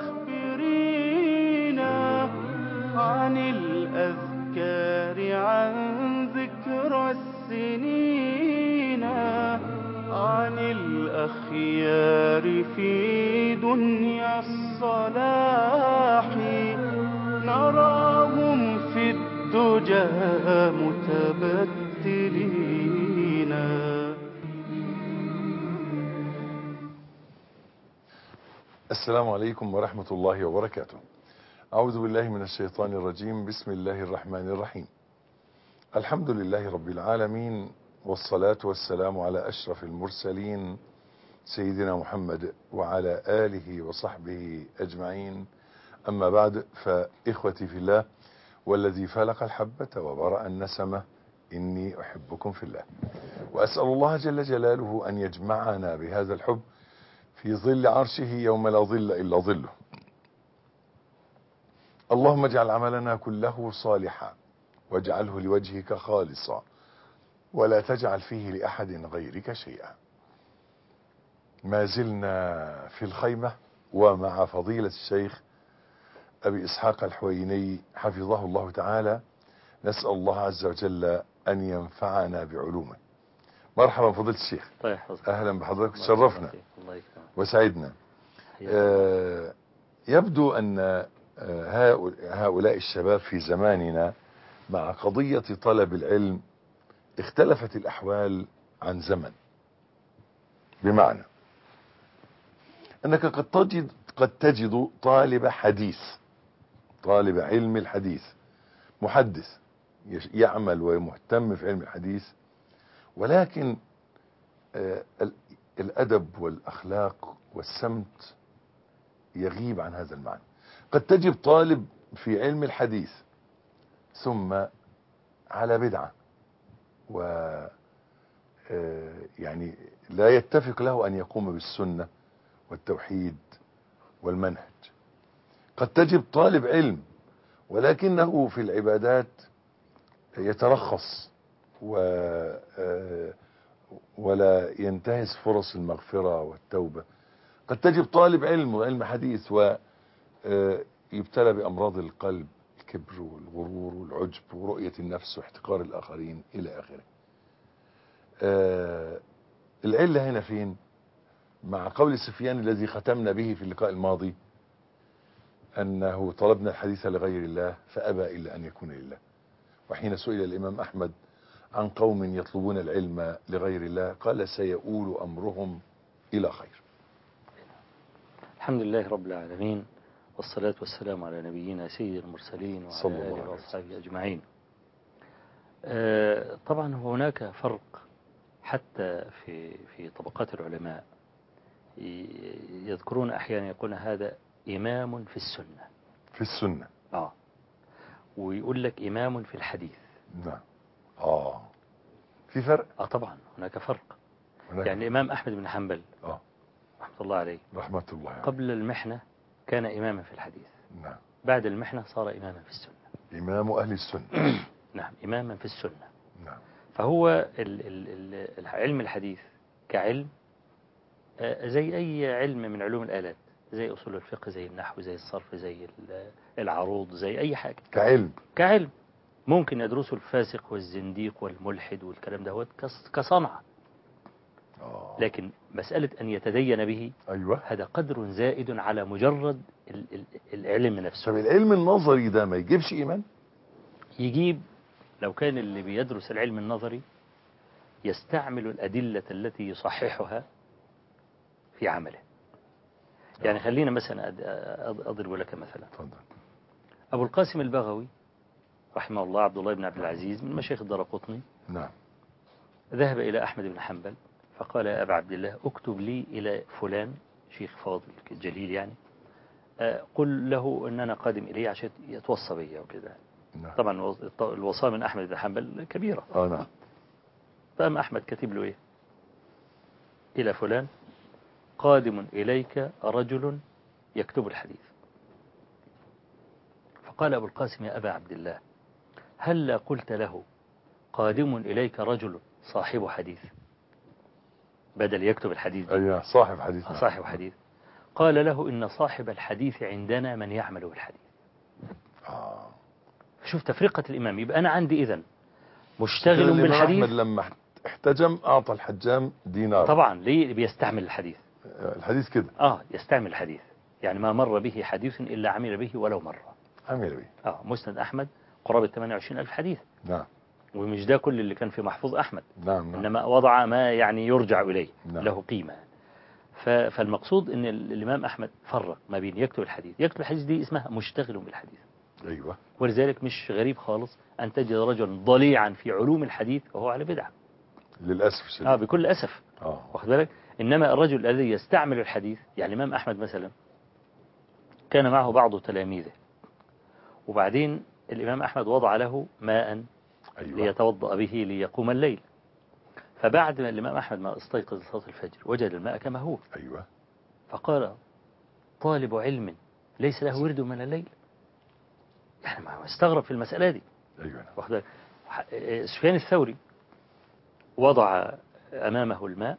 أخبرينا عن الأذكار عن ذكرى السنين عن الأخيار في دنيا الصلاح نراهم في الدجى متبتلين السلام عليكم ورحمة الله وبركاته أعوذ بالله من الشيطان الرجيم بسم الله الرحمن الرحيم الحمد لله رب العالمين والصلاة والسلام على أشرف المرسلين سيدنا محمد وعلى آله وصحبه أجمعين أما بعد فإخوتي في الله والذي فلق الحبة وبرأ النسمة إني أحبكم في الله وأسأل الله جل جلاله أن يجمعنا بهذا الحب في ظل عرشه يوم لا ظل إلا ظله اللهم اجعل عملنا كله صالحا واجعله لوجهك خالصا ولا تجعل فيه لأحد غيرك شيئا ما زلنا في الخيمة ومع فضيلة الشيخ أبي إسحاق الحويني حفظه الله تعالى نسأل الله عز وجل أن ينفعنا بعلومه مرحبا فضيلة الشيخ الله يحفظك أهلا بحضرتك الله شرفنا يكرمك. الله يكرمك وسعدنا حياك الله. آه، يبدو أن آه، هؤل- هؤلاء الشباب في زماننا مع قضية طلب العلم اختلفت الأحوال عن زمن بمعنى أنك قد تجد قد تجد طالب حديث طالب علم الحديث محدث يش- يعمل ومهتم في علم الحديث ولكن آه، ال- الأدب والأخلاق والسمت يغيب عن هذا المعنى قد تجد طالب في علم الحديث ثم على بدعة و آه، يعني لا يتفق له أن يقوم بالسنة والتوحيد والمنهج قد تجد طالب علم ولكنه في العبادات يترخص و آه، ولا ينتهز فرص المغفرة والتوبة قد تجد طالب علم وعلم حديث ويبتلى بأمراض القلب الكبر والغرور والعجب ورؤية النفس واحتقار الآخرين إلى آخره آه، العلة هنا فين مع قول سفيان الذي ختمنا به في اللقاء الماضي أنه طلبنا الحديث لغير الله فأبى إلا أن يكون لله وحين سئل الإمام أحمد عن قوم يطلبون العلم لغير الله قال سيؤول أمرهم إلى خير الحمد لله رب العالمين والصلاة والسلام على نبينا سيد المرسلين صلى وعلى الله آله عليه وأصحابه أجمعين آه، طبعا هناك فرق حتى في في طبقات العلماء ي- يذكرون أحيانا يقولون هذا إمام في السنة في السنة آه ويقول لك إمام في الحديث نعم آه في فرق آه طبعا هناك فرق هناك يعني الإمام أحمد بن حنبل آه رحمة الله عليه رحمة الله عليه. قبل المحنة كان إماما في الحديث نعم بعد المحنة صار إماما في السنة إمام أهل السنة نعم إماما في السنة نعم فهو ال- ال- ال- علم الحديث كعلم آه، زي أي علم من علوم الآلات زي أصول الفقه زي النحو زي الصرف زي ال- العروض زي أي حاجة كعلم كعلم ممكن يدرسه الفاسق والزنديق والملحد والكلام ده كصنعة آه. لكن مسألة أن يتدين به أيوة هذا قدر زائد على مجرد ال- ال- العلم نفسه طب العلم النظري ده ما يجيبش إيمان يجيب لو كان اللي بيدرس العلم النظري يستعمل الأدلة التي يصححها في عمله يعني خلينا مثلا أد- أض- أضرب لك مثلا اتفضل أبو القاسم البغوي رحمه الله عبد الله بن عبد العزيز من مشايخ الدرقطني نعم ذهب إلى أحمد بن حنبل فقال يا أبا عبد الله اكتب لي إلى فلان شيخ فاضل جليل يعني آه، قل له أن أنا قادم إليه عشان يتوصى بي وكذا نعم طبعا الوص- الوصاة من أحمد بن حنبل كبيرة آه نعم فأما أحمد كتب له إيه إلى فلان قادم إليك رجل يكتب الحديث فقال أبو القاسم يا أبا عبد الله هل قلت له قادم إليك رجل صاحب حديث بدل يكتب الحديث دي. أيوة صاحب حديث نعم. صاحب حديث قال له إن صاحب الحديث عندنا من يعمل بالحديث آه. شوف تفرقة الإمام يبقى أنا عندي إذن كده مشتغل الإمام بالحديث أحمد لما احتجم أعطى الحجام دينار طبعا ليه بيستعمل الحديث آه، الحديث كده آه يستعمل الحديث يعني ما مر به حديث إلا عمل به ولو مرة عمل بيه آه مسند أحمد قرابة 28 ألف حديث نعم ومش ده كل اللي كان في محفوظ أحمد نعم نعم إنما وضع ما يعني يرجع إليه نعم. له قيمة ف- فالمقصود أن ال- الإمام أحمد فرق ما بين يكتب الحديث يكتب الحديث دي اسمها مشتغل بالحديث أيوة ولذلك مش غريب خالص أن تجد رجلا ضليعا في علوم الحديث وهو على بدعة للأسف الشديد آه بكل أسف آه. واخد بالك إنما الرجل الذي يستعمل الحديث يعني الإمام أحمد مثلا كان معه بعض تلاميذه وبعدين الإمام أحمد وضع له ماء أيوة ليتوضأ به ليقوم الليل فبعد ما الإمام أحمد ما استيقظ لصلاة الفجر وجد الماء كما هو أيوة فقال طالب علم ليس له ورد من الليل يعني ما هو استغرب في المسألة دي أيوة نعم. واخد بالك؟ ح- سفيان الثوري وضع أمامه الماء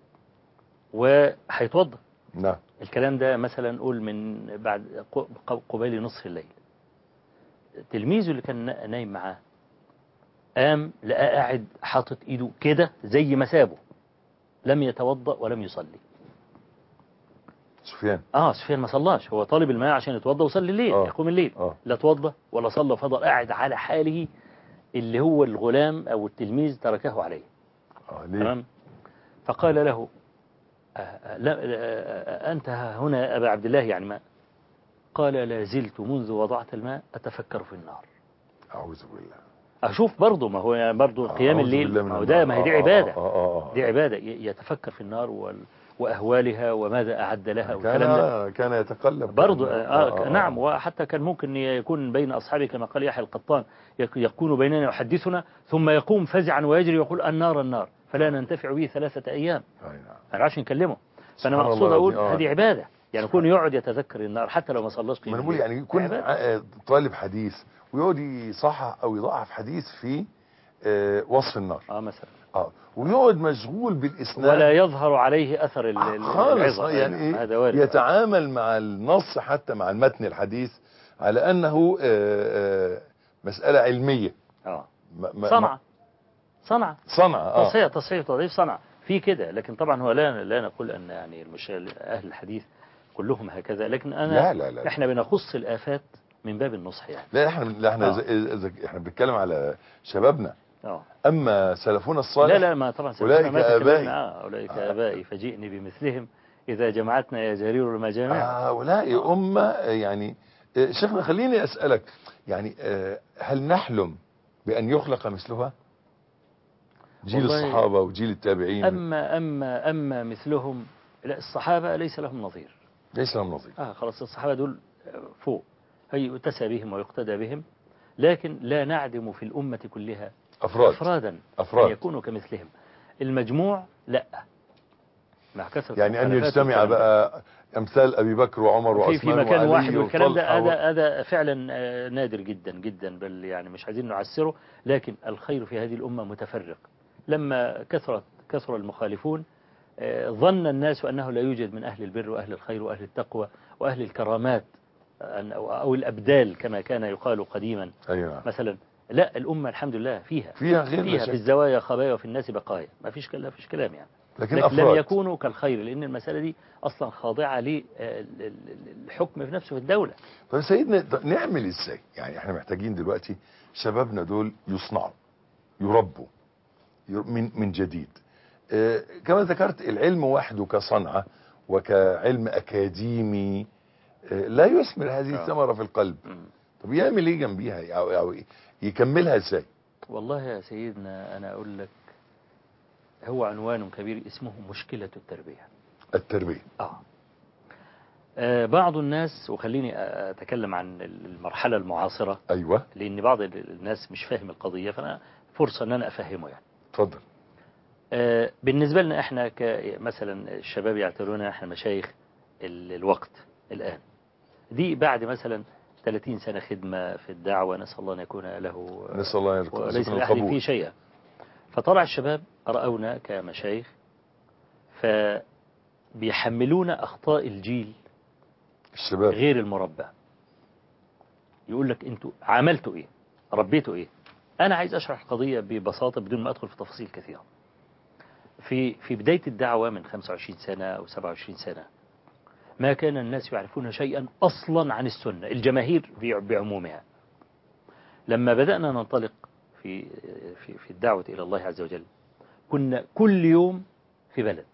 وهيتوضأ نعم الكلام ده مثلا نقول من بعد ق- قبيل نصف الليل تلميذه اللي كان نا- نايم معاه قام لقى قاعد حاطط ايده كده زي ما سابه لم يتوضأ ولم يصلي سفيان اه سفيان ما صلاش هو طالب الماء عشان يتوضأ ويصلي الليل آه. يقوم الليل آه. لا توضأ ولا صلى فضل قاعد على حاله اللي هو الغلام او التلميذ تركه عليه آه ليه تمام فقال له آه، آه، لا آه، آه، أنت ها هنا يا أبا عبد الله يعني ما قال لا زلت منذ وضعت الماء أتفكر في النار أعوذ بالله أشوف برضه ما هو برضه قيام أعوذ الليل بالله من ما هو النار. ده ما هي دي آه، آه، عبادة آه، آه، آه. دي عبادة ي- يتفكر في النار وال- وأهوالها وماذا أعد لها والكلام ده كان كان يتقلب برضه آه، آه آه، آه. نعم وحتى كان ممكن يكون بين أصحابه كما قال يحيى القطان يك- يكون بيننا يحدثنا ثم يقوم فزعا ويجري ويقول النار النار فلا ننتفع به ثلاثة أيام أي نعم ما عادش نكلمه فانا سبحان مقصود الله اقول العظيم. آه. هذه عباده يعني يكون يقعد يتذكر النار حتى لو ما صلاش ما قيام أنا بقول الليل. يعني يكون عبادة. آه، طالب حديث ويقعد يصحح أو يضعف حديث في آه، وصف النار اه مثلا اه ويقعد مشغول بالإسناد ولا يظهر عليه اثر ال- ال- خالص العظة آه، يعني إيه هذا وارد يتعامل مع النص حتى مع المتن الحديث على أنه آه، آه، مسألة علمية اه ما- ما- صنعة صنعة صنعة اه تصحيح تصحيح تضعيف صنعة في كده لكن طبعا هو لا لا نقول ان يعني المش... اهل الحديث كلهم هكذا لكن انا لا لا لا. احنا بنخص الافات من باب النصح يعني لا احنا لا احنا آه. زي- زي- احنا بنتكلم على شبابنا اه اما سلفنا الصالح لا لا ما طبعا سلفنا أولئك ما تكلمنا. آبائي. آه اولئك آه. ابائي فجئني بمثلهم اذا جمعتنا يا جرير المجامع هؤلاء أمة يعني آه، شيخنا خليني أسألك يعني آه، هل نحلم بأن يخلق مثلها جيل والله- الصحابة وجيل التابعين أما أما أما مثلهم لا الصحابة ليس لهم نظير ليس لهم نظير آه خلاص الصحابة دول فوق هي يؤتسى بهم ويقتدى بهم لكن لا نعدم في الأمة كلها أفراد أفرادا أفراد. أن يكونوا كمثلهم المجموع لا مع كثرة يعني أن المخالفات يجتمع والكلام ده. بقى أمثال أبي بكر وعمر في وعثمان في مكان وعلي واحد والكلام ده وطلحة و- هذا هذا فعلا آه، نادر جدا جدا بل يعني مش عايزين نعسره لكن الخير في هذه الأمة متفرق لما كثرت كثر المخالفون آه، ظن الناس أنه لا يوجد من أهل البر وأهل الخير وأهل التقوى وأهل الكرامات أن- أو أو الأبدال كما كان يقال قديما أي نعم مثلا لا الأمة الحمد لله فيها فيها غير فيها لا في شك. الزوايا خبايا وفي الناس بقايا ما فيش كلام فيش كلام يعني لكن لكن لم أفراد يكونوا كالخير لأن المسألة دي أصلا خاضعة للحكم في نفسه في الدولة طيب سيدنا طب نعمل ازاي يعني احنا محتاجين دلوقتي شبابنا دول يصنعوا يربوا ير- من من جديد آه، كما ذكرت العلم وحده كصنعة وكعلم أكاديمي آه، لا يثمر هذه آه. الثمرة في القلب طب يعمل ايه جنبيها أو أو يكملها ازاي والله يا سيدنا أنا أقول لك هو عنوان كبير اسمه مشكلة التربية التربية آه. آه بعض الناس وخليني أتكلم عن المرحلة المعاصرة ايوه لأن بعض الناس مش فاهم القضية فأنا فرصة أن أنا أفهمه يعني اتفضل آه، بالنسبة لنا احنا كمثلا الشباب يعتبرونا احنا مشايخ ال- الوقت الآن دي بعد مثلا 30 سنة خدمة في الدعوة نسأل الله أن يكون له نسأل الله يرزقنا وليس القبول. لأحد فيه شيئا فطلع الشباب رأونا كمشايخ فبيحملون أخطاء الجيل الشباب غير المربى يقول لك انتوا عملتوا ايه ربيتوا ايه انا عايز اشرح القضية ببساطة بدون ما ادخل في تفاصيل كثيرة في في بداية الدعوة من 25 سنة او 27 سنة ما كان الناس يعرفون شيئا اصلا عن السنة الجماهير بع- بعمومها لما بدأنا ننطلق في في في الدعوة الى الله عز وجل كنا كل يوم في بلد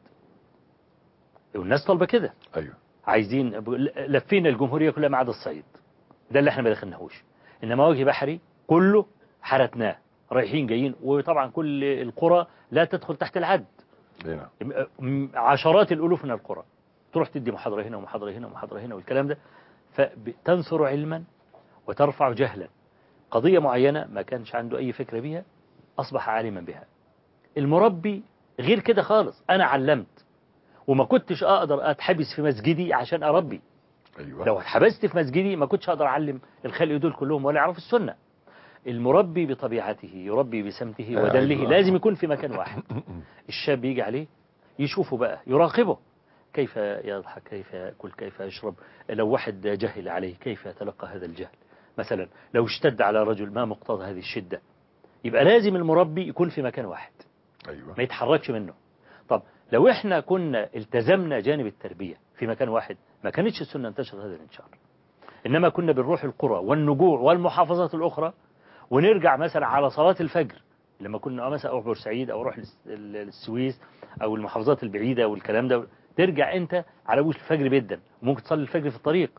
والناس طالبة كده ايوه عايزين لفينا الجمهورية كلها ما عدا الصعيد ده اللي احنا ما دخلناهوش انما وجه بحري كله حرتناه رايحين جايين وطبعا كل القرى لا تدخل تحت العد هنا م- م- عشرات الالوف من القرى تروح تدي محاضرة هنا ومحاضرة هنا ومحاضرة هنا والكلام ده فتنثر علما وترفع جهلا قضية معينة ما كانش عنده أي فكرة بها أصبح عالما بها المربي غير كده خالص أنا علمت وما كنتش أقدر أتحبس في مسجدي عشان أربي ايوه لو اتحبست في مسجدي ما كنتش أقدر أعلم الخلق دول كلهم ولا يعرفوا السنة المربي بطبيعته يربي بسمته آه، ودله أيوة. لازم يكون في مكان واحد الشاب يجي عليه يشوفه بقى يراقبه كيف يضحك كيف يأكل كيف يشرب لو واحد جهل عليه كيف يتلقى هذا الجهل مثلا لو اشتد على رجل ما مقتضى هذه الشدة يبقى لازم المربي يكون في مكان واحد ايوه ما يتحركش منه طب لو احنا كنا التزمنا جانب التربية في مكان واحد ما كانتش السنة انتشر هذا الانتشار إنما كنا بنروح القرى والنجوع والمحافظات الأخرى ونرجع مثلا على صلاة الفجر لما كنا مثلا أروح بورسعيد أو أروح للس- للسويس أو المحافظات البعيدة والكلام ده ترجع أنت على وش الفجر جدا ممكن تصلي الفجر في الطريق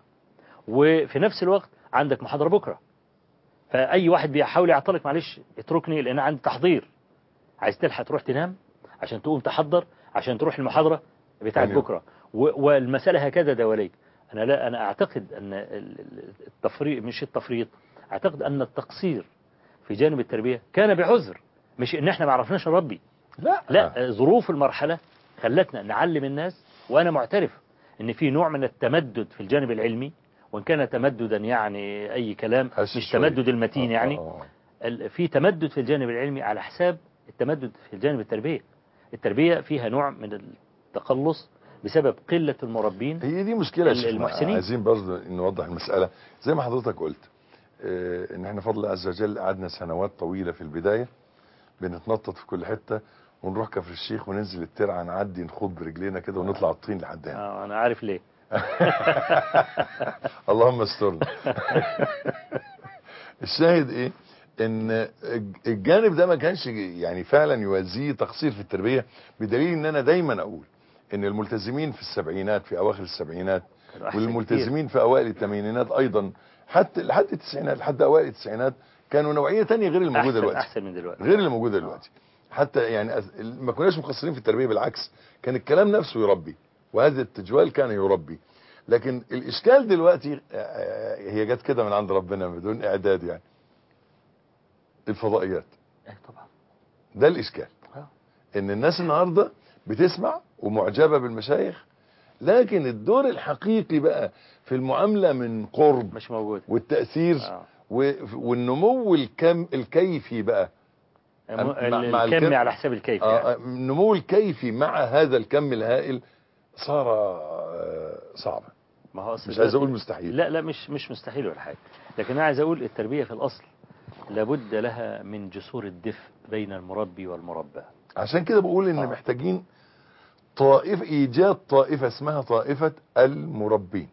وفي نفس الوقت عندك محاضرة بكرة فأي واحد بيحاول يعطلك معلش اتركني لأن عندي تحضير عايز تلحق تروح تنام عشان تقوم تحضر عشان تروح المحاضرة بتاعت أيوه. بكرة و- والمسألة هكذا دواليك أنا لا أنا أعتقد أن ال- ال- التفريط مش التفريط أعتقد أن التقصير في جانب التربية كان بعذر مش إن إحنا ما عرفناش نربي لا لا ظروف المرحلة خلتنا نعلم الناس وأنا معترف إن في نوع من التمدد في الجانب العلمي وإن كان تمددا يعني أي كلام هش مش شوية. تمدد المتين آه، يعني آه، ال- في تمدد في الجانب العلمي على حساب التمدد في الجانب التربية التربية فيها نوع من التقلص بسبب قلة المربين هي دي مشكلة يا ال- شيخنا. المحسنين. عايزين برضه نوضح المسألة زي ما حضرتك قلت آه، ان احنا فضل الله عز وجل قعدنا سنوات طويلة في البداية بنتنطط في كل حتة ونروح كفر الشيخ وننزل الترعة نعدي نخوض برجلينا كده ونطلع الطين لحد هنا آه أنا عارف ليه اللهم استرنا الشاهد ايه ان الجانب ده ما كانش يعني فعلا يوازيه تقصير في التربية بدليل ان انا دايما اقول ان الملتزمين في السبعينات في اواخر السبعينات كانوا أحسن كتير. والملتزمين في اوائل الثمانينات ايضا حتى لحد التسعينات لحد اوائل التسعينات كانوا نوعية تانية غير الموجودة أحسن, دلوقتي أحسن من دلوقتي غير اللي موجوده دلوقتي حتى يعني أز- ما كناش مقصرين في التربيه بالعكس كان الكلام نفسه يربي وهذا التجوال كان يربي لكن الاشكال دلوقتي آه، آه، هي جت كده من عند ربنا بدون اعداد يعني الفضائيات إيه طبعا ده الاشكال آه. ان الناس النهارده بتسمع ومعجبه بالمشايخ لكن الدور الحقيقي بقى في المعامله من قرب مش موجود والتاثير آه. و- والنمو الكم الكيفي بقى الم- مع- ال- مع الكمي الكم- على حساب الكيف آه، يعني. آه، النمو الكيفي مع هذا الكم الهائل صار آه، صعبا ما هو أصل مش عايز دلوقتي- اقول مستحيل لا لا مش مش مستحيل ولا حاجة لكن أنا عايز أقول التربية في الأصل لابد لها من جسور الدفء بين المربي والمربى عشان كده بقول ان آه. محتاجين طائفة ايجاد طائفة اسمها طائفة المربين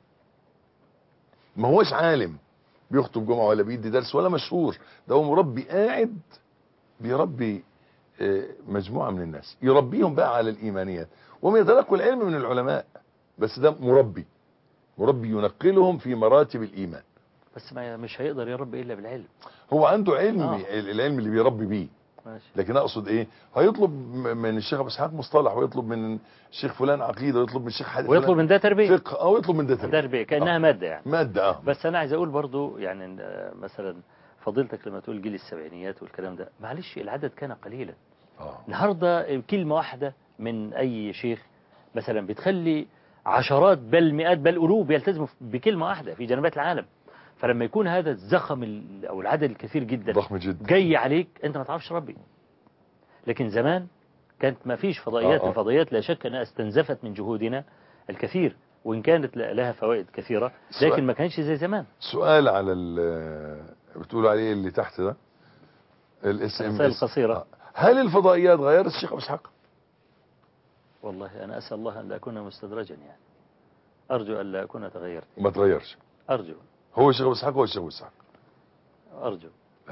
ما هوش عالم بيخطب جمعة ولا بيدي درس ولا مشهور ده هو مربي قاعد بيربي آه، مجموعة من الناس يربيهم بقى على الإيمانيات وهم يتلقوا العلم من العلماء بس ده مربي مربي ينقلهم في مراتب الإيمان بس ما مش هيقدر يربي إلا بالعلم هو عنده علم آه. العلم اللي بيربي بيه ماشي لكن اقصد ايه هيطلب م- من الشيخ ابو اسحاق مصطلح ويطلب من الشيخ فلان عقيده ويطلب من الشيخ حد ويطلب من ده تربية فقه او يطلب من ده تربية. تربية كأنها مادة يعني ماده اه بس أنا عايز أقول برضو يعني إن، آه، مثلا فضيلتك لما تقول جيل السبعينيات والكلام ده معلش العدد كان قليلا اه النهاردة كلمة واحدة من أي شيخ مثلا بتخلي عشرات بل مئات بل ألوف يلتزموا بكلمة واحدة في جنبات العالم فلما يكون هذا الزخم ال- أو العدد الكثير جدا ضخم جدا جاي عليك أنت ما تعرفش ربي لكن زمان كانت ما فيش فضائيات آه، آه. الفضائيات لا شك أنها استنزفت من جهودنا الكثير وإن كانت لها فوائد كثيرة سؤال. لكن ما كانش زي زمان سؤال على ال بتقولوا عليه اللي تحت ده الاس ام الرسائل القصيرة. هل الفضائيات غيرت الشيخ ابو اسحاق والله أنا أسأل الله أن لا أكون مستدرجا يعني أرجو أن لا أكون تغيرت ما تغيرش أرجو هو الشيخ ابو اسحاق هو الشيخ ابو اسحاق أرجو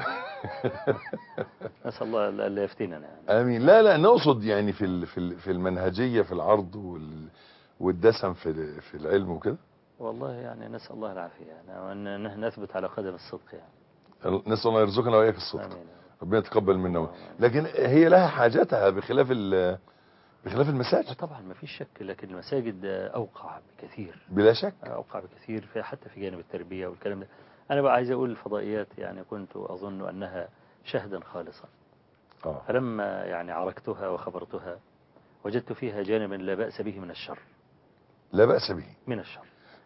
أسأل الله ألا ألا يفتننا يعني. امين لا لا نقصد يعني في ال- في ال- في المنهجيه في العرض وال والدسم في ال- في العلم وكده والله يعني نسأل الله العافية يعني وأن نحن نثبت على قدم الصدق يعني نسال الله يرزقنا واياك الصدق آمين ربنا يتقبل منا لكن هي لها حاجتها بخلاف ال- بخلاف آه المساجد طبعا ما فيش شك لكن المساجد أوقع بكثير بلا شك أوقع بكثير في حتى في جانب التربية والكلام ده أنا بقى عايز أقول الفضائيات يعني كنت أظن أنها شهدا خالصا اه فلما يعني عركتها وخبرتها وجدت فيها جانبا لا بأس به من الشر لا باس به من الشر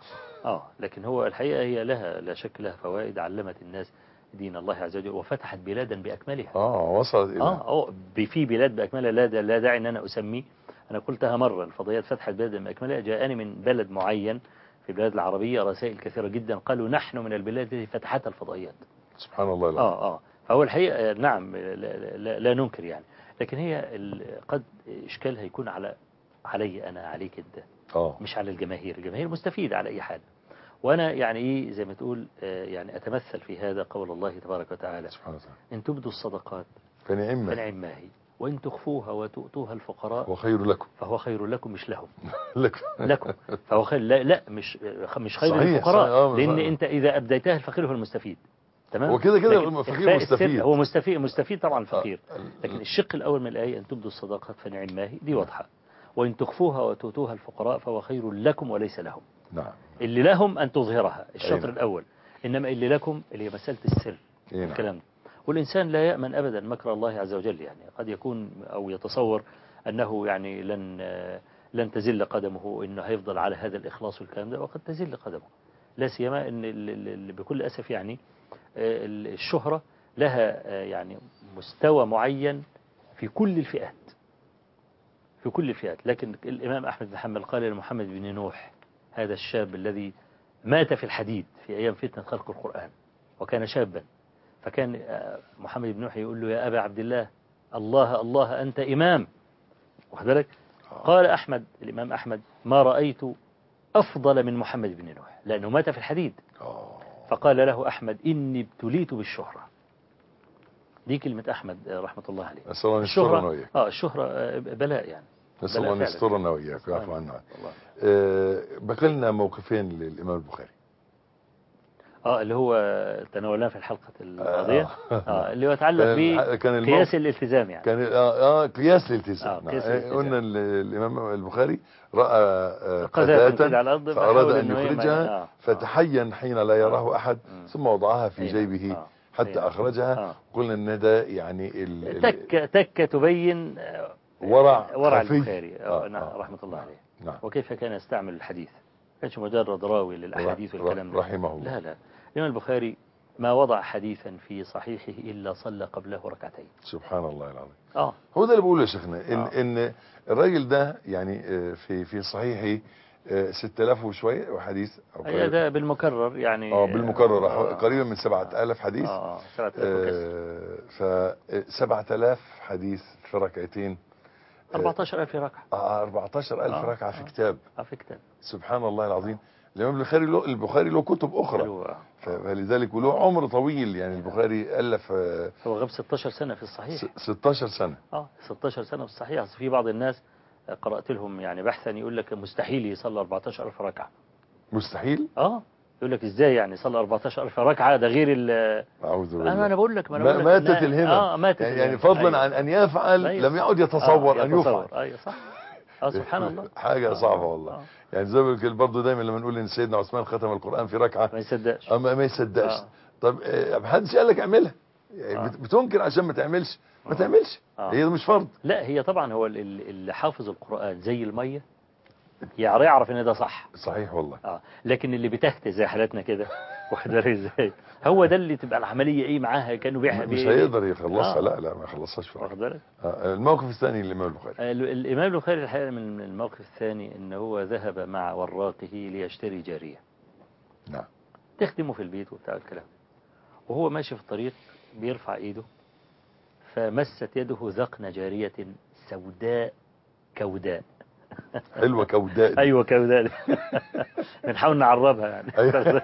آه لكن هو الحقيقة هي لها لا شك لها فوائد علمت الناس دين الله عز وجل وفتحت بلادا بأكملها اه وصلت الى اه اه ب- في بلاد باكملها لا دا- لا داعي ان انا اسميه انا قلتها مره الفضائيات فتحت بلدا باكملها جاءني من بلد معين في البلاد العربيه رسائل كثيره جدا قالوا نحن من البلاد التي فتحتها الفضائيات سبحان الله العظيم اه اه فهو الحقيقه نعم لا, لا, لا ننكر يعني لكن هي ال- قد اشكالها يكون على علي انا عليك انت اه مش على الجماهير الجماهير مستفيدة على أي حال وأنا يعني إيه زي ما تقول آه، يعني أتمثل في هذا قول الله تبارك وتعالى سبحان الله إن تبدوا الصدقات فنعم فنعم ما هي وإن تخفوها وتؤتوها الفقراء هو خير لكم فهو خير لكم مش لهم لكم لكم فهو خير لا, لا مش مش خير صحيح، للفقراء صحيح، آه، لأن صحيح. أنت إذا أبديتها الفقير هو المستفيد تمام هو كده كده لكن الفقير إخفاء السر مستفيد. هو مستفيد مستفيد طبعا الفقير آه، لكن الشق الأول من الآية أن تبدوا الصدقات فنعم ما هي دي واضحة وإن تخفوها وتؤتوها الفقراء فهو خير لكم وليس لهم نعم اللي لهم أن تظهرها الشطر أيوة. الأول إنما اللي لكم اللي هي مسألة السر إيه نعم. الكلام ده والإنسان لا يأمن أبدا مكر الله عز وجل يعني قد يكون أو يتصور أنه يعني لن لن تزل قدمه إنه هيفضل على هذا الإخلاص والكلام ده وقد تزل قدمه لا سيما إن ال- ال- ال- بكل أسف يعني آه، ال- الشهرة لها آه، يعني مستوى معين في كل الفئات في كل الفئات لكن الإمام أحمد بن حنبل قال لمحمد بن نوح هذا الشاب الذي مات في الحديد في أيام فتنة خلق القرآن وكان شابا فكان آه، محمد بن نوح يقول له يا أبا عبد الله الله الله أنت إمام واخد بالك قال أحمد الإمام أحمد ما رأيت أفضل من محمد بن نوح لأنه مات في الحديد اه فقال له أحمد إني ابتليت بالشهرة دي كلمة أحمد آه، رحمة الله عليه نسال الله ان يسترنا الشهرة وإياك آه الشهرة آه، بلاء يعني نسال بلاء الله ان فعلا. يسترنا وإياك ويعفو عنا والله. آه، بقى لنا موقفين للإمام البخاري اه اللي هو تناولناه في الحلقة الماضية آه. اه اللي هو يتعلق كان- كان الموقف- بقياس الالتزام يعني كان اه, آه قياس الالتزام آه، نعم. قياس آه، الالتزام. قلنا ال- الإمام البخاري رأى آه، قذاة كده قذاة على الأرض فأراد فحاول أن إنه هي ما- يخرجها آه، آه. فتحين حين لا يراه أحد مم. ثم وضعها في أي جيبه نعم. آه. حتى أي نعم. أخرجها آه. قلنا إن ده يعني ال- ال- تك تك تبين آه، ورع ورع خفي. البخاري آه، آه، نعم آه. رحمة الله عليه نعم وكيف كان يستعمل الحديث ما كانش مجرد راوي للأحاديث ر- والكلام ده رحمه الله. لا لا الإمام البخاري ما وضع حديثا في صحيحه إلا صلى قبله ركعتين سبحان الله العظيم اه هو ده اللي بقوله يا شيخنا إن, آه. إن الراجل ده يعني آه، في في صحيحه آه، 6000 وشوية وحديث أو هي قريب- ده بالمكرر يعني اه بالمكرر آه. قريبا من 7000 حديث اه اه 7000 وكسر. آه، ف 7000 حديث في ركعتين 14000 ركعة آه 14000 آه، ركعة في آه. كتاب اه في كتاب سبحان الله العظيم الإمام البخاري له البخاري له كتب أخرى هو فلذلك وله عمر طويل يعني البخاري ألف آه، هو غاب 16 سنة في الصحيح س- 16 سنة اه 16 سنة في الصحيح أصل في بعض الناس قرأت لهم يعني بحثا يقول لك مستحيل يصلي 14000 ركعة مستحيل اه يقول لك ازاي يعني يصلي 14000 ركعة ده غير ال أعوذ بالله انا انا بقول لك ما انا ما- بقول لك ماتت إنها- الهمم اه ماتت يعني, يعني الهمم. فضلا أيوة. عن أن يفعل أيوة. لم يعد يتصور آه، أن يفعل يتصور. ايوه صح اه سبحان الله حاجة آه، صعبة آه، والله آه. يعني زي ما بقول برضه دايما لما نقول ان سيدنا عثمان ختم القرآن في ركعة ما يصدقش اما ما يصدقش آه. طب آه، ما حدش قال لك اعملها يعني آه. بت- بتنكر عشان ما تعملش ما آه. تعملش آه. هي ده مش فرض لا هي طبعا هو ال- ال- اللي حافظ القرآن زي المية يعني يعرف ان ده صح صحيح والله اه لكن اللي بتهته زي حالتنا كده واخد بالك ازاي هو ده اللي تبقى العمليه ايه معاها كانوا بيح مش هيقدر يخلصها آه. لا لا ما يخلصهاش في واخد بالك آه، الموقف الثاني للإمام البخاري ال- الامام البخاري الحقيقه من الموقف الثاني ان هو ذهب مع وراقه ليشتري جاريه نعم تخدمه في البيت وبتاع الكلام وهو ماشي في الطريق بيرفع ايده فمست يده ذقن جارية سوداء كوداء حلوة كوداء دي. ايوه كوداء بنحاول نعربها يعني أيوة.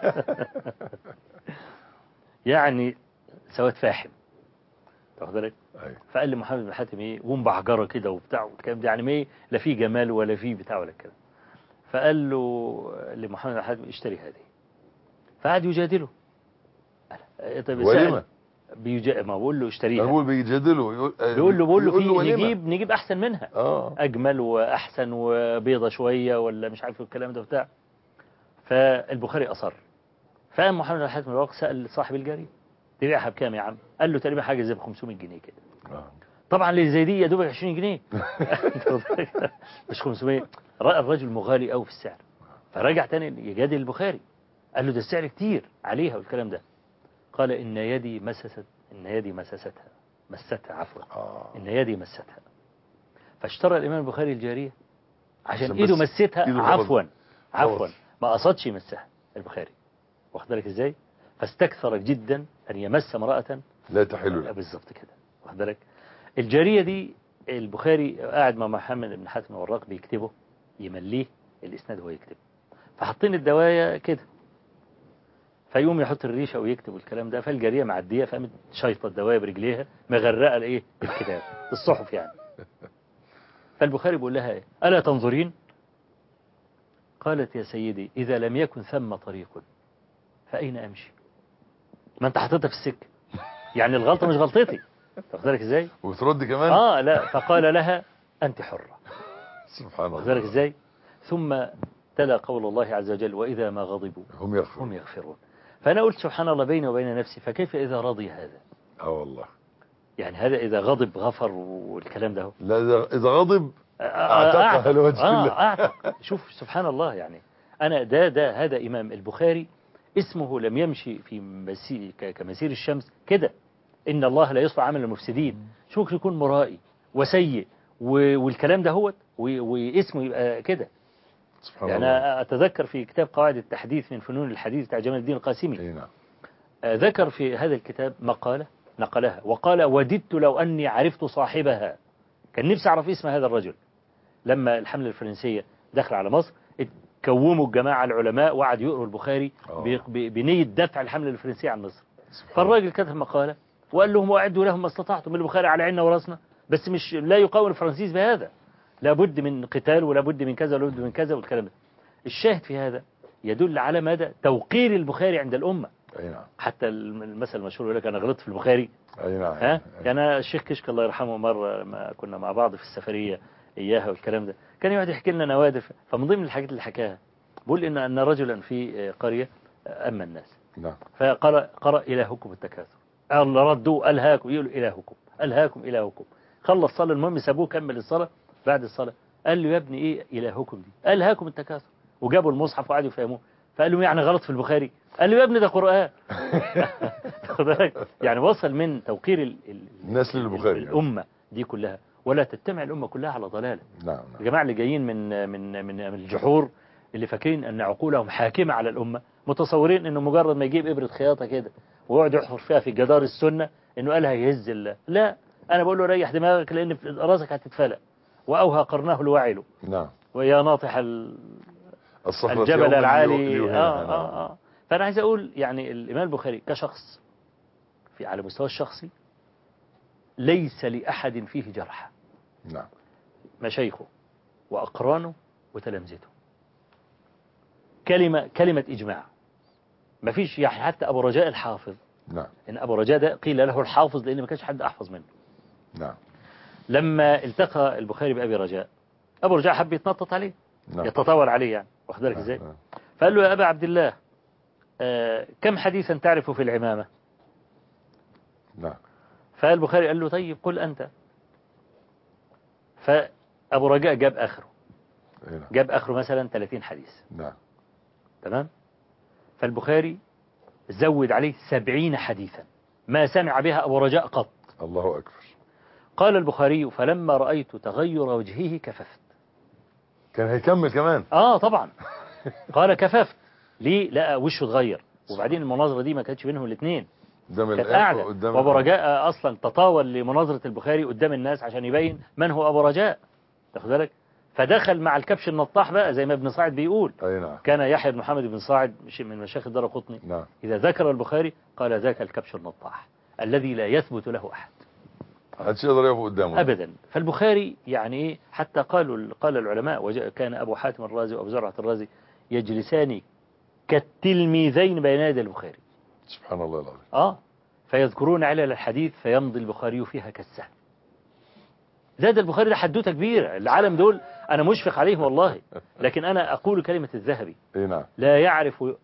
يعني سواد فاحم واخد بالك أيوة. فقال لي محمد بن حاتم ايه ومبعجره كده وبتاع والكلام ده يعني ما ايه لا في جمال ولا في بتاع ولا الكلام فقال له لمحمد بن حاتم اشتري هذه فقعد يجادله قال إيه طيب ولما سأل بيجا... ما بقول له اشتريها بقول بيجادله يقول آه، بيقول له بقول له يقول في ولما. نجيب نجيب احسن منها اه اجمل واحسن وبيضه شويه ولا مش عارف الكلام ده بتاع فالبخاري اصر فقام محمد بن حاتم الواقع سال صاحب الجاريه تبيعها بكام يا عم قال له تقريبا حاجه زي ب 500 جنيه كده آه. طبعا اللي زي دي يا دوبك 20 جنيه مش 500 رأى الرجل مغالي قوي في السعر فرجع تاني يجادل البخاري قال له ده السعر كتير عليها والكلام ده قال إن يدي مسست إن يدي مسستها مستها عفوا آه. إن يدي مستها فاشترى الإمام البخاري الجارية عشان عشان إيده بس مستها إيده عفوا خلاص. عفوا خلاص. ما قصدش يمسها البخاري واخد بالك إزاي فاستكثر جدا أن يمس امرأة لا تحل له بالظبط كده واخد بالك الجارية دي البخاري قاعد مع محمد بن حاتم الوراق بيكتبه يمليه الإسناد هو يكتب فحاطين الدواية كده فيقوم يحط الريشة ويكتب الكلام ده فالجارية معدية فقامت شايطة الدواية برجليها مغرقة الايه الكتاب الصحف يعني فالبخاري بيقول لها ايه ألا تنظرين قالت يا سيدي إذا لم يكن ثم طريق فأين أمشي ما أنت حاططها في السكة يعني الغلطة مش غلطتي واخد بالك ازاي وترد كمان اه لا فقال لها أنت حرة سبحان واخد بالك الله ازاي ثم تلا قول الله عز وجل وإذا ما غضبوا هم يغفرون هم يغفرون فأنا قلت سبحان الله بيني وبين نفسي فكيف إذا رضي هذا اه والله يعني هذا إذا غضب غفر والكلام ده هو. لا إذا- اذا غضب أعتق أعتقها لوجه الله. آه أعتق شوف سبحان الله يعني أنا ده ده هذا إمام البخاري اسمه لم يمشي في مسير ك- كمسير الشمس كده إن الله لا يصلح عمل المفسدين شو ممكن يكون مرائي وسيء و- والكلام ده هو واسمه يبقى كده سبحان يعني الله أنا أتذكر في كتاب قواعد التحديث من فنون الحديث بتاع جمال الدين القاسمي اي نعم آه، ذكر في هذا الكتاب مقالة نقلها وقال وددت لو أني عرفت صاحبها كان نفسي أعرف اسم هذا الرجل لما الحملة الفرنسية دخل على مصر اتكوموا الجماعة العلماء وقعدوا يقروا البخاري آه. ب- ب- بنية دفع الحملة الفرنسية عن مصر سبحان فالراجل كتب مقالة وقال لهم وأعدوا لهم ما استطعتم البخاري على عيننا وراسنا بس مش لا يقاوم الفرنسيس بهذا لابد من قتال ولابد من كذا ولابد من كذا والكلام ده الشاهد في هذا يدل على مدى توقير البخاري عند الأمة اي نعم حتى المثل المشهور يقول لك أنا غلطت في البخاري اي نعم ها أي. يعني أنا الشيخ كشك الله يرحمه مرة ما كنا مع بعض في السفرية إياها والكلام ده كان يقعد يحكي لنا نوادر فمن ضمن الحاجات اللي حكاها بيقول إن أن رجلا في قرية أما الناس نعم فقرأ قرأ إلهكم التكاثر الله ردوا ألهاكم يقولوا إلهكم ألهاكم إلهكم خلص صلاة المهم سابوه كمل الصلاة بعد الصلاة قال له يا ابني إيه إلهكم دي ألهاكم التكاثر وجابوا المصحف وقعدوا يفهموه فقال له يعني غلط في البخاري قال له يا ابني ده قرآن واخد بالك؟ يعني وصل من توقير ال- ال- الناس للبخاري. الأمة دي كلها ولا تجتمع الأمة كلها على ضلالة نعم نعم الجماعة اللي جايين من من من من الجحور اللي فاكرين ان عقولهم حاكمة على الأمة متصورين انه مجرد ما يجيب إبرة خياطة كده ويقعد يحفر فيها في جدار السنة انه قالها يهز الله لا انا بقول له ريح دماغك لان في راسك هتتفلق واوهى قرناه الوعل نعم ويا ناطح ال- الصخرة الجبل يوم العالي ليهينها. آه نعم. آه آه. فانا عايز اقول يعني الامام البخاري كشخص في على مستوى الشخصي ليس لأحد فيه جرح نعم مشايخه وأقرانه وتلامذته كلمة كلمة إجماع ما فيش يعني حتى أبو رجاء الحافظ نعم إن أبو رجاء ده قيل له الحافظ لأن ما كانش حد أحفظ منه نعم لما التقى البخاري بأبي رجاء أبو رجاء حب يتنطط عليه نعم يتطاول عليه يعني واخد بالك إزاي نعم. فقال له يا أبا عبد الله آه كم حديثا تعرف في العمامة نعم فالبخاري قال له طيب قل أنت فأبو رجاء جاب آخره أي نعم. جاب آخره مثلا 30 حديث نعم تمام فالبخاري زود عليه سبعين حديثا ما سمع بها أبو رجاء قط الله أكبر قال البخاري فلما رأيت تغير وجهه كففت كان هيكمل كمان آه طبعا قال كففت ليه لا وشه اتغير وبعدين المناظرة دي ما كانتش بينهم الاثنين قدام كانت الآية قاعدة قدام وابو رجاء اصلا تطاول لمناظرة البخاري قدام الناس عشان يبين من هو ابو رجاء تاخد بالك فدخل مع الكبش النطاح بقى زي ما ابن صاعد بيقول أي نعم كان يحيى بن محمد بن صاعد مش- من مشايخ الدار قطني نعم إذا ذكر البخاري قال ذاك الكبش النطاح الذي لا يثبت له أحد محدش يقدر يقف قدامه أبدا فالبخاري يعني إيه حتى قالوا قال العلماء وجاء- كان أبو حاتم الرازي وأبو زرعة الرازي يجلسان كالتلميذين بين يدي البخاري سبحان الله العظيم آه فيذكرون علل الحديث فيمضي البخاري فيها كالسهم زاد البخاري ده حدوته كبيرة العالم دول أنا مشفق عليهم والله لكن أنا أقول كلمة الذهبي اي نعم لا يعرف آه،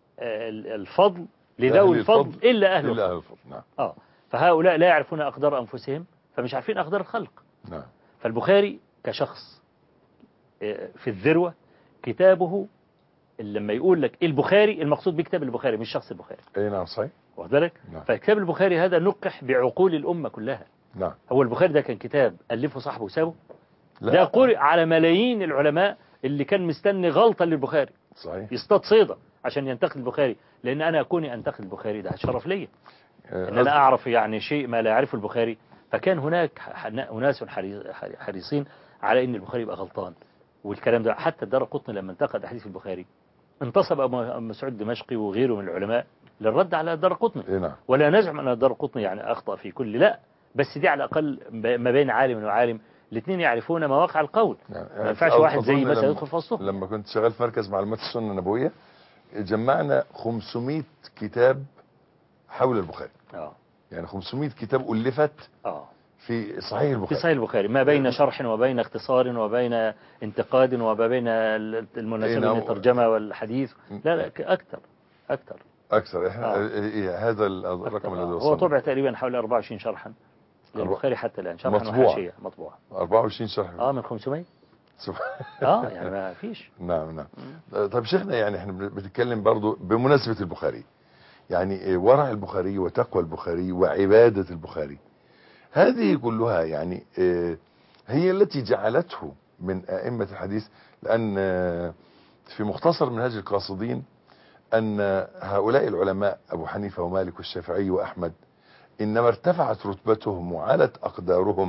الفضل أهل لذوي الفضل الفضل إلا أهل إلا الفضل أهل الفضل نعم آه فهؤلاء لا يعرفون أقدار أنفسهم فمش عارفين أقدار الخلق نعم فالبخاري كشخص آه، في الذروة كتابه لما يقول لك البخاري المقصود بكتاب البخاري مش شخص البخاري اي نعم صحيح واخد بالك نعم. فكتاب البخاري هذا نقح بعقول الأمة كلها نعم هو البخاري ده كان كتاب ألفه صاحبه وسابه لا ده قرئ على ملايين العلماء اللي كان مستني غلطة للبخاري صحيح يصطاد صيدة عشان ينتقد البخاري لأن أنا كوني أنتقد البخاري ده شرف ليا آه، ان انا اعرف يعني شيء ما لا يعرفه البخاري فكان هناك ح- اناس حري- حري- حريصين على ان البخاري يبقى غلطان والكلام ده حتى الدار قطني لما انتقد احاديث البخاري انتصب ابو أبو مسعود الدمشقي وغيره من العلماء للرد على الدار قطني اي نعم ولا نزعم ان الدار قطني يعني اخطا في كل لا بس دي على الاقل ب- ما بين عالم وعالم الاثنين يعرفون مواقع القول نعم. ما ينفعش أظن واحد زي لما- مثلا يدخل في وسطهم لما كنت شغال في مركز معلومات السنة النبوية جمعنا 500 كتاب حول البخاري اه يعني 500 كتاب ألفت اه في صحيح في البخاري صحيح البخاري ما بين شرح وبين اختصار وبين انتقاد وما بين المناسبة إيه بين نعم. الترجمة والحديث لا لا أكثر أكثر أكثر إحنا آه. إيه هذا الرقم الذي هو وصلنا طبع تقريبا حوالي 24 شرحا للبخاري حتى الآن شرحا مطبوع. وحاشية مطبوعة 24 شرح اه من 500 سبحان اه يعني ما فيش نعم نعم طيب شيخنا يعني احنا بنتكلم برضو بمناسبة البخاري يعني إيه ورع البخاري وتقوى البخاري وعبادة البخاري هذه كلها يعني إيه هي التي جعلته من أئمة الحديث لأن آه، في مختصر منهج القاصدين أن هؤلاء العلماء أبو حنيفة ومالك والشافعي وأحمد إنما ارتفعت رتبتهم وعلت أقدارهم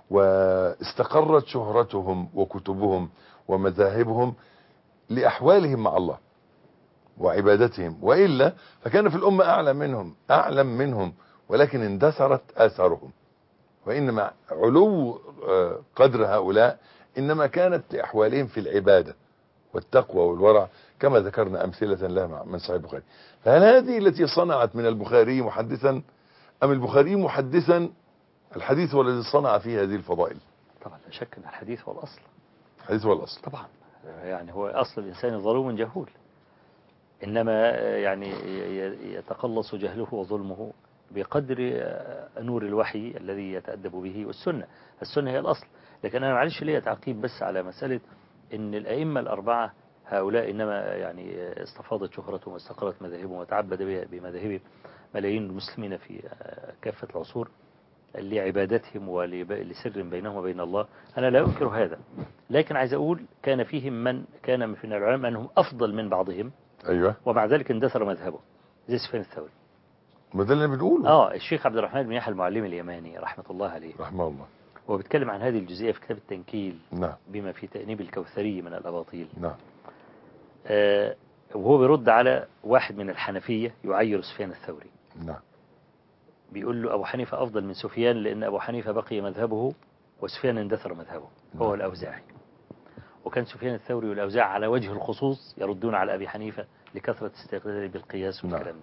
واستقرت شهرتهم وكتبهم ومذاهبهم لأحوالهم مع الله وعبادتهم وإلا فكان في الأمة أعلى منهم أعلم منهم ولكن اندثرت آثارهم وإنما علو آه، قدر هؤلاء إنما كانت لأحوالهم في العبادة والتقوى والورع كما ذكرنا أمثلة لها مع- من صحيح البخاري فهل هذه التي صنعت من البخاري محدثا أم البخاري محدثا الحديث هو الذي صنع فيه هذه الفضائل طبعا لا شك ان الحديث هو الأصل الحديث هو الأصل طبعا يعني هو أصل الإنسان ظلوم جهول إنما يعني ي- ي- يتقلص جهله وظلمه بقدر نور الوحي الذي يتأدب به والسنة السنة هي الأصل لكن أنا معلش ليا تعقيب بس على مسألة إن الأئمة الأربعة هؤلاء إنما يعني استفاضت شهرتهم واستقرت مذاهبهم وتعبد بها- بمذاهبهم ملايين المسلمين في كافة العصور لعبادتهم ولسر بينهم وبين الله أنا لا أنكر هذا لكن عايز أقول كان فيهم من كان من العلماء أنهم أفضل من بعضهم أيوة ومع ذلك اندثر مذهبه زي سفيان الثوري ما ده اللي بنقوله اه الشيخ عبد الرحمن بن يحيى المعلم اليماني رحمة الله عليه رحمه الله هو بيتكلم عن هذه الجزئية في كتاب التنكيل نعم بما في تأنيب الكوثري من الأباطيل نعم آه وهو بيرد على واحد من الحنفية يعير سفيان الثوري نعم بيقول له أبو حنيفة أفضل من سفيان لأن أبو حنيفة بقي مذهبه وسفيان اندثر مذهبه هو نعم. الأوزاعي وكان سفيان الثوري والأوزاعي على وجه الخصوص يردون على أبي حنيفة لكثرة استقلاله بالقياس نعم. والكلام ده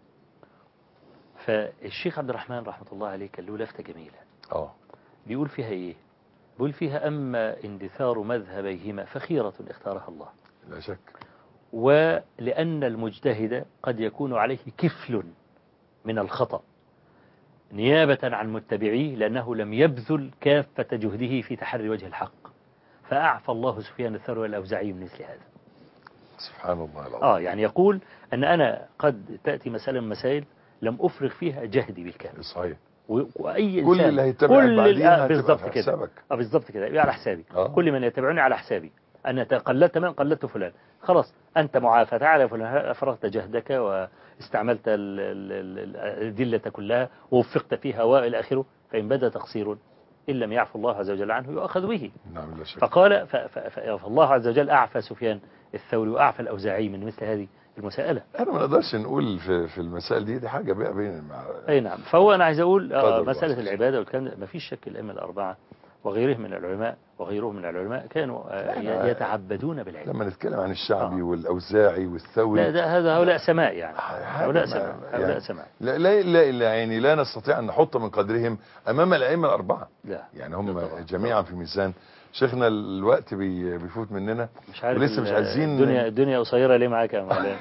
فالشيخ عبد الرحمن رحمة الله عليه كان له لفتة جميلة اه بيقول فيها إيه بيقول فيها أما اندثار مذهبيهما فخيرة اختارها الله لا شك ولأن المجتهد قد يكون عليه كفل من الخطأ نيابة عن متبعيه لأنه لم يبذل كافة جهده في تحري وجه الحق فأعفى الله سفيان الثوري والأوزاعي من مثل هذا سبحان الله العظيم آه يعني يقول أن أنا قد تأتي مسألة من المسائل لم أفرغ فيها جهدي بالكامل صحيح و- وأي كل إنسان اللي هيتابعك كل بعدين ال- آه، هتبقى بالظبط في كده حسابك. اه بالظبط كده يبقى على حسابي آه. كل من يتبعني على حسابي أنا قلدت من قلدت فلان خلاص أنت معافى تعالى يا فلان هل أفرغت جهدك واستعملت ال- ال- ال- الأدلة كلها ووفقت فيها وإلى آخره فإن بدا تقصير إن لم يعفو الله عز وجل عنه يؤخذ به نعم لا شك فقال ف- ف- ف- فالله عز وجل أعفى سفيان الثوري وأعفى الأوزاعي من مثل هذه المسألة احنا ما نقدرش نقول في, في المسائل دي دي حاجه بقى بين مع أي نعم فهو أنا عايز أقول آه، قدر مسألة الله. العبادة والكلام ده ما فيش شك الأئمة الأربعة وغيرهم من العلماء وغيرهم من العلماء كانوا آه، لا، لا. يتعبدون بالعلم لما نتكلم عن الشعبي آه. والاوزاعي والثوري لا ده هذا هؤلاء سماء يعني حاجة هؤلاء ما- سماء يعني هؤلاء سماء لا لا لا, لا يعني لا نستطيع ان نحط من قدرهم امام الائمه الاربعه لا يعني هم لا طبعا. جميعا في ميزان شيخنا الوقت بي بيفوت مننا مش عارف ولسه مش ال- عايزين الدنيا الدنيا قصيرة ليه معاك يا مولانا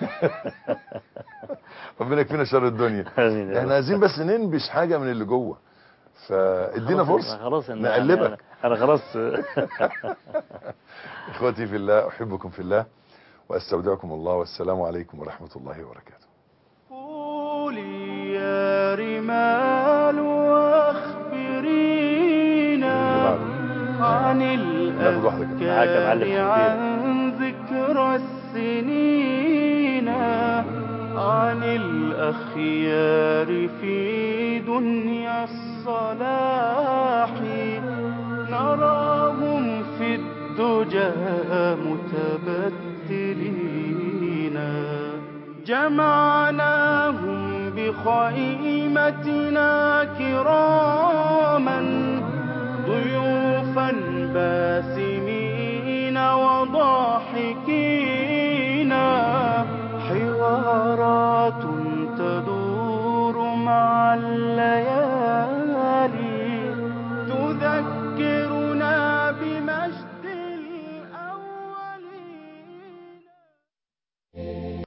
ربنا يكفينا شر الدنيا آمين يا احنا رب. عايزين بس ننبش حاجه من اللي جوه فادينا خلاص- فرصه خلاص إن- نقلبك أنا- انا خلاص اخوتي في الله احبكم في الله واستودعكم الله والسلام عليكم ورحمه الله وبركاته قولي يا رمال واخبرينا عن ناخد واحدة كده. معاك يا معلم الأذكار عن ذكرى السنين عن الأخيار في دنيا الصلاح نراهم في الدجى متبتلين جمعناهم بخيمتنا كراما ضيوفا باسمين وضاحكين